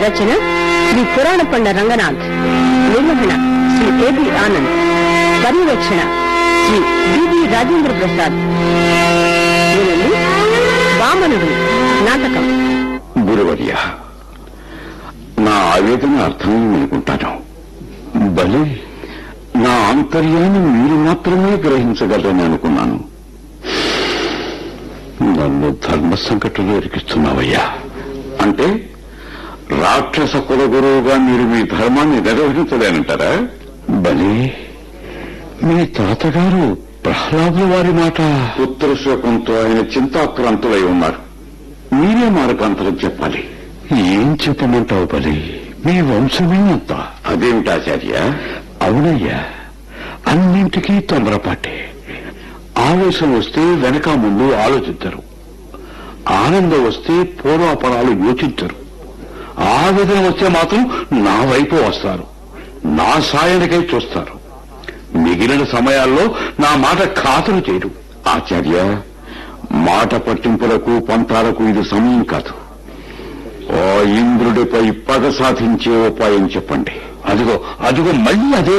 రచన శ్రీ పురాణ పండ రంగనాథ్ నిర్వహణ శ్రీ ఏబి ఆనంద్ పర్యవేక్షణ శ్రీ బిబి రాజేంద్ర ప్రసాద్ వినండి వామనుడు నాటకం గురువర్య నా ఆవేదన అర్థమైంది అనుకుంటాను బలి నా ఆంతర్యాన్ని మీరు మాత్రమే గ్రహించగలరని అనుకున్నాను నన్ను ధర్మ సంకటంలో ఇరికిస్తున్నావయ్యా అంటే రాక్షస కులగురువుగా మీరు మీ ధర్మాన్ని నిర్వహించలేనంటారా బలి మీ తాతగారు ప్రహ్లాదుల వారి మాట పుత్రశోకంతో ఆయన చింతాక్రాంతులై ఉన్నారు మీరే మార్గాంతరం చెప్పాలి ఏం చెప్పమంటావు బలి మీ వంశమే అంత అదేమిటాచార్య అవునయ్యా అన్నింటికీ తొందరపాటే ఆవేశం వస్తే వెనక ముందు ఆలోచిద్దరు ఆనందం వస్తే పూర్వాపరాలు యోచించరు ఆవేదన వస్తే మాత్రం నా వైపు వస్తారు నా సాయానికై చూస్తారు మిగిలిన సమయాల్లో నా మాట ఖాతరు చేయరు ఆచార్య మాట పట్టింపులకు పంతాలకు ఇది సమయం కాదు ఓ ఇంద్రుడిపై పగ సాధించే ఉపాయం చెప్పండి అదిగో అదిగో మళ్ళీ అదే